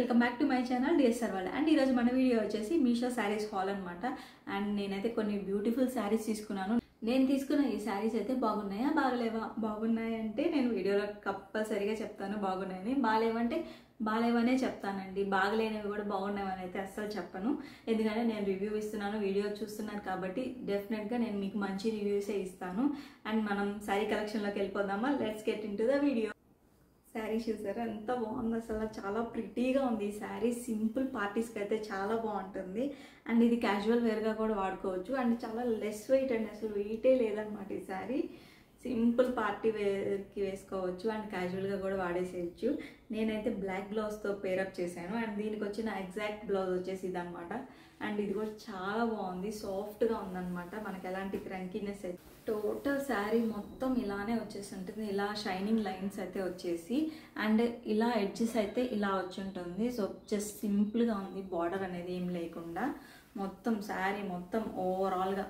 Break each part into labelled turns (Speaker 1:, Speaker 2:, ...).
Speaker 1: welcome back to my channel DSR వాళ్ళ and ఈరోజు మన వీడియో వచ్చేసి మీషో శారీస్ హాల్ అనమాట అండ్ నేనైతే కొన్ని బ్యూటిఫుల్ శారీస్ తీసుకున్నాను నేను తీసుకున్న ఈ శారీస్ అయితే బాగున్నాయా బాగలేవా బాగున్నాయి అంటే నేను వీడియోలో కంపల్సరీగా చెప్తాను బాగున్నాయని బాగాలేవంటే బాగాలేవనే చెప్తానండి బాగలేనివి కూడా బాగున్నాయని అయితే అస్సలు చెప్పను ఎందుకంటే నేను రివ్యూ ఇస్తున్నాను వీడియో చూస్తున్నాను కాబట్టి డెఫినెట్గా నేను మీకు మంచి రివ్యూసే ఇస్తాను అండ్ మనం శారీ కలెక్షన్లోకి వెళ్ళిపోదామా let's get into the video sari చూసారా ఎంత బాగుంది అసలు చాలా ప్రిటీగా ఉంది ఈ శారీ సింపుల్ పార్టీస్కి అయితే చాలా బాగుంటుంది అండ్ ఇది క్యాజువల్ వేర్గా కూడా వాడుకోవచ్చు అండ్ చాలా లెస్ వెయిట్ అండి అసలు వెయిటే లేదనమాట ఈ శారీ సింపుల్ పార్టీ వేర్కి వేసుకోవచ్చు అండ్ క్యాజువల్గా కూడా వాడేసేయచ్చు నేనైతే బ్లాక్ బ్లౌజ్తో పేరప్ చేశాను అండ్ దీనికి వచ్చిన ఎగ్జాక్ట్ బ్లౌజ్ వచ్చేసి ఇదనమాట అండ్ ఇది కూడా చాలా బాగుంది సాఫ్ట్గా ఉందన్నమాట మనకి ఎలాంటి క్రంకీనెస్ అయితే టోటల్ శారీ మొత్తం ఇలానే వచ్చేసి ఉంటుంది ఇలా షైనింగ్ లైన్స్ అయితే వచ్చేసి అండ్ ఇలా ఎడ్జెస్ అయితే ఇలా వచ్చి ఉంటుంది సో జస్ట్ సింపుల్గా ఉంది బార్డర్ అనేది ఏం లేకుండా మొత్తం శారీ మొత్తం ఓవరాల్గా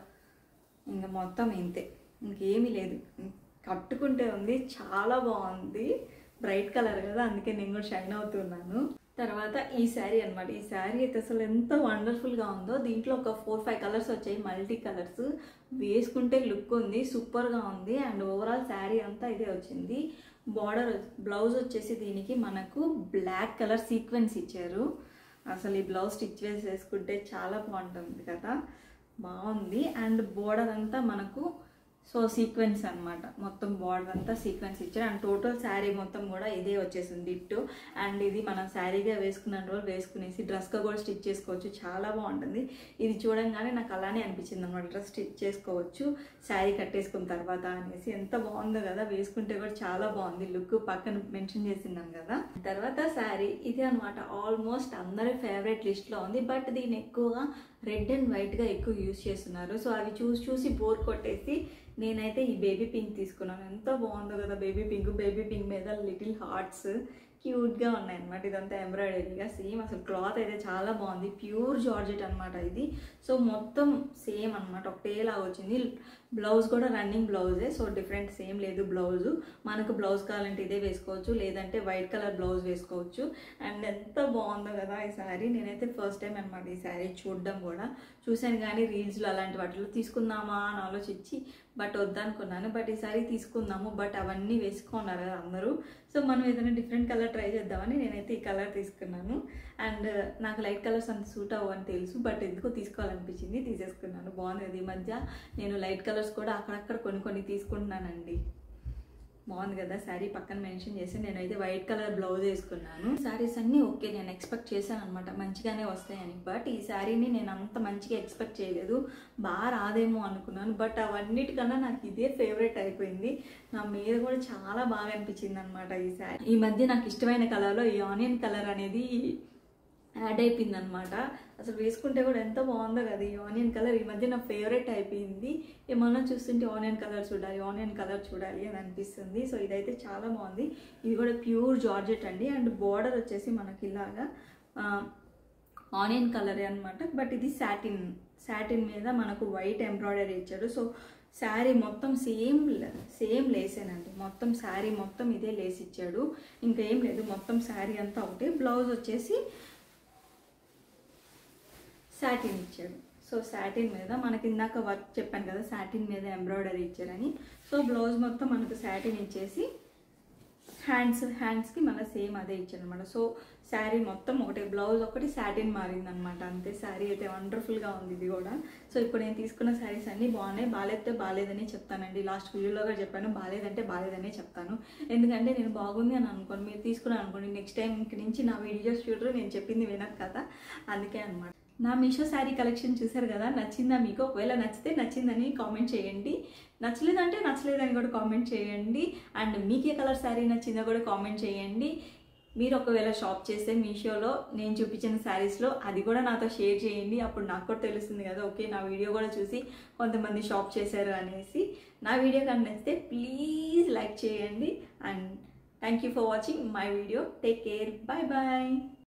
Speaker 1: ఇంకా మొత్తం ఇంతే ఇంకేమీ లేదు కట్టుకుంటే ఉంది చాలా బాగుంది బ్రైట్ కలర్ కదా అందుకే నేను కూడా షైన్ అవుతున్నాను తర్వాత ఈ శారీ అనమాట ఈ శారీ అయితే అసలు ఎంత వండర్ఫుల్గా ఉందో దీంట్లో ఒక ఫోర్ ఫైవ్ కలర్స్ వచ్చాయి మల్టీ కలర్స్ వేసుకుంటే లుక్ ఉంది సూపర్గా ఉంది అండ్ ఓవరాల్ శారీ అంతా ఇదే వచ్చింది బార్డర్ బ్లౌజ్ వచ్చేసి దీనికి మనకు బ్లాక్ కలర్ సీక్వెన్స్ ఇచ్చారు అసలు ఈ బ్లౌజ్ స్టిచ్ వేసి వేసుకుంటే చాలా బాగుంటుంది కదా బాగుంది అండ్ బోర్డర్ అంతా మనకు సో సీక్వెన్స్ అనమాట మొత్తం బార్డర్ అంతా సీక్వెన్స్ ఇచ్చారు అండ్ టోటల్ శారీ మొత్తం కూడా ఇదే వచ్చేసింది డిట్టు అండ్ ఇది మనం శారీగా వేసుకున్న రోజు వేసుకునేసి డ్రెస్గా కూడా స్టిచ్ చేసుకోవచ్చు చాలా బాగుంటుంది ఇది చూడంగానే నాకు అలానే అనిపించింది అనమాట డ్రెస్ స్టిచ్ చేసుకోవచ్చు శారీ కట్టేసుకున్న తర్వాత అనేసి ఎంత బాగుందో కదా వేసుకుంటే కూడా చాలా బాగుంది లుక్ పక్కన మెన్షన్ చేసినాను కదా తర్వాత శారీ ఇది అనమాట ఆల్మోస్ట్ అందరి ఫేవరెట్ లిస్ట్లో ఉంది బట్ దీన్ని ఎక్కువగా రెడ్ అండ్ వైట్గా ఎక్కువ యూస్ చేస్తున్నారు సో అవి చూసి చూసి బోర్ కొట్టేసి నేనైతే ఈ బేబీ పింక్ తీసుకున్నాను ఎంత బాగుందో కదా బేబీ పింక్ బేబీ పింక్ మీద లిటిల్ హార్ట్స్ క్యూట్గా ఉన్నాయి అనమాట ఇదంతా ఎంబ్రాయిడరీగా సేమ్ అసలు క్లాత్ అయితే చాలా బాగుంది ప్యూర్ జార్జెట్ అనమాట ఇది సో మొత్తం సేమ్ అనమాట ఒకటేలా వచ్చింది బ్లౌజ్ కూడా రన్నింగ్ బ్లౌజే సో డిఫరెంట్ సేమ్ లేదు బ్లౌజు మనకు బ్లౌజ్ కావాలంటే ఇదే వేసుకోవచ్చు లేదంటే వైట్ కలర్ బ్లౌజ్ వేసుకోవచ్చు అండ్ ఎంత బాగుందో కదా ఈ శారీ నేనైతే ఫస్ట్ టైం అనమాట ఈ శారీ చూడడం కూడా చూశాను కానీ రీల్స్లో అలాంటి వాటిలో తీసుకుందామా అని ఆలోచించి బట్ వద్దనుకున్నాను బట్ ఈ సారీ తీసుకుందాము బట్ అవన్నీ వేసుకున్నారు కదా అందరూ సో మనం ఏదైనా డిఫరెంట్ కలర్ ట్రై చేద్దామని నేనైతే ఈ కలర్ తీసుకున్నాను అండ్ నాకు లైట్ కలర్స్ అంత సూట్ అవ్వని తెలుసు బట్ ఎందుకో తీసుకోవాలనిపించింది తీసేసుకున్నాను బాగుంది ఈ మధ్య నేను లైట్ కలర్స్ కూడా అక్కడక్కడ కొన్ని కొన్ని తీసుకుంటున్నానండి బాగుంది కదా శారీ పక్కన మెన్షన్ చేసి నేనైతే వైట్ కలర్ బ్లౌజ్ వేసుకున్నాను శారీస్ అన్నీ ఓకే నేను ఎక్స్పెక్ట్ చేశాను అనమాట మంచిగానే వస్తాయని బట్ ఈ శారీని నేను అంత మంచిగా ఎక్స్పెక్ట్ చేయలేదు బాగా రాదేమో అనుకున్నాను బట్ అవన్నిటికన్నా నాకు ఇదే ఫేవరెట్ అయిపోయింది నా మీద కూడా చాలా బాగా అనిపించింది అనమాట ఈ శారీ ఈ మధ్య నాకు ఇష్టమైన కలర్లో ఈ ఆనియన్ కలర్ అనేది యాడ్ అయిపోయింది అనమాట అసలు వేసుకుంటే కూడా ఎంత బాగుందో కదా ఈ ఆనియన్ కలర్ ఈ మధ్య నా ఫేవరెట్ అయిపోయింది ఏమన్నా చూస్తుంటే ఆనియన్ కలర్ చూడాలి ఆనియన్ కలర్ చూడాలి అని అనిపిస్తుంది సో ఇదైతే చాలా బాగుంది ఇది కూడా ప్యూర్ జార్జెట్ అండి అండ్ బార్డర్ వచ్చేసి మనకి ఇలాగా ఆనియన్ కలరే అనమాట బట్ ఇది సాటిన్ సాటిన్ మీద మనకు వైట్ ఎంబ్రాయిడరీ ఇచ్చాడు సో శారీ మొత్తం సేమ్ సేమ్ లేసేనండి మొత్తం శారీ మొత్తం ఇదే లేస్ ఇచ్చాడు ఇంకా ఏం లేదు మొత్తం శారీ అంతా ఒకటి బ్లౌజ్ వచ్చేసి సాటిన్ ఇచ్చాడు సో సాటిన్ మీద మనకి ఇందాక వర్క్ చెప్పాను కదా సాటిన్ మీద ఎంబ్రాయిడరీ ఇచ్చారని సో బ్లౌజ్ మొత్తం మనకు సాటిన్ ఇచ్చేసి హ్యాండ్స్ హ్యాండ్స్కి మళ్ళీ సేమ్ అదే ఇచ్చారు అనమాట సో శారీ మొత్తం ఒకటే బ్లౌజ్ ఒకటి సాటిన్ మారిందనమాట అంతే శారీ అయితే వండర్ఫుల్గా ఉంది ఇది కూడా సో ఇప్పుడు నేను తీసుకున్న శారీస్ అన్నీ బాగున్నాయి బాగాలేస్తే బాగాలేదని చెప్తానండి లాస్ట్ వీడియోలో చెప్పాను బాగాలేదంటే బాగాలేదనే చెప్తాను ఎందుకంటే నేను బాగుంది అని అనుకోండి మీరు తీసుకున్నాను అనుకోండి నెక్స్ట్ టైం ఇంక నుంచి నా వీడియోస్ చూడరు నేను చెప్పింది వినరు కదా అందుకే అనమాట నా మీషో శారీ కలెక్షన్ చూసారు కదా నచ్చిందా మీకు ఒకవేళ నచ్చితే నచ్చిందని కామెంట్ చేయండి నచ్చలేదంటే నచ్చలేదని కూడా కామెంట్ చేయండి అండ్ మీకు ఏ కలర్ శారీ నచ్చిందో కూడా కామెంట్ చేయండి మీరు ఒకవేళ షాప్ చేస్తే మీషోలో నేను చూపించిన శారీస్లో అది కూడా నాతో షేర్ చేయండి అప్పుడు నాకు కూడా తెలుస్తుంది కదా ఓకే నా వీడియో కూడా చూసి కొంతమంది షాప్ చేశారు అనేసి నా వీడియో కానీ నచ్చితే ప్లీజ్ లైక్ చేయండి and thank you for watching my video take care bye bye